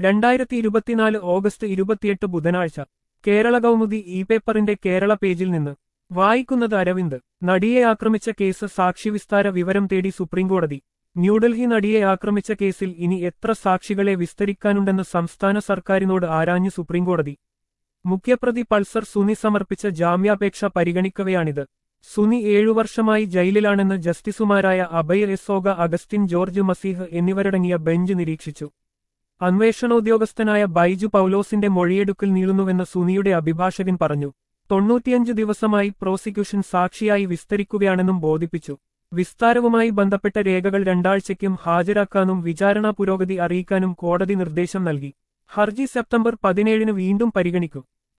രണ്ടായിരത്തി ഇരുപത്തിനാല് ഓഗസ്റ്റ് ഇരുപത്തിയെട്ട് ബുധനാഴ്ച കേരള കൗമുദി ഇ പേപ്പറിന്റെ കേരള പേജിൽ നിന്ന് വായിക്കുന്നത് അരവിന്ദ് നടിയെ ആക്രമിച്ച കേസ് സാക്ഷിവിസ്താര വിവരം തേടി സുപ്രീംകോടതി ന്യൂഡൽഹി നടിയെ ആക്രമിച്ച കേസിൽ ഇനി എത്ര സാക്ഷികളെ വിസ്തരിക്കാനുണ്ടെന്ന് സംസ്ഥാന സർക്കാരിനോട് ആരാഞ്ഞു സുപ്രീംകോടതി മുഖ്യപ്രതി പൾസർ സുനി സമർപ്പിച്ച ജാമ്യാപേക്ഷ പരിഗണിക്കവെയാണിത് സുനി ഏഴു വർഷമായി ജയിലിലാണെന്ന് ജസ്റ്റിസുമാരായ അഭയ് എസോഗ അഗസ്റ്റിൻ ജോർജ് മസീഹ് എന്നിവരടങ്ങിയ ബെഞ്ച് നിരീക്ഷിച്ചു അന്വേഷണോദ്യോഗസ്ഥനായ ബൈജു പൗലോസിന്റെ മൊഴിയെടുക്കൽ നീളുന്നുവെന്ന് സുനിയുടെ അഭിഭാഷകൻ പറഞ്ഞു തൊണ്ണൂറ്റിയഞ്ച് ദിവസമായി പ്രോസിക്യൂഷൻ സാക്ഷിയായി വിസ്തരിക്കുകയാണെന്നും ബോധിപ്പിച്ചു വിസ്താരവുമായി ബന്ധപ്പെട്ട രേഖകൾ രണ്ടാഴ്ചയ്ക്കും ഹാജരാക്കാനും വിചാരണ പുരോഗതി അറിയിക്കാനും കോടതി നിർദ്ദേശം നൽകി ഹർജി സെപ്റ്റംബർ പതിനേഴിന് വീണ്ടും പരിഗണിക്കും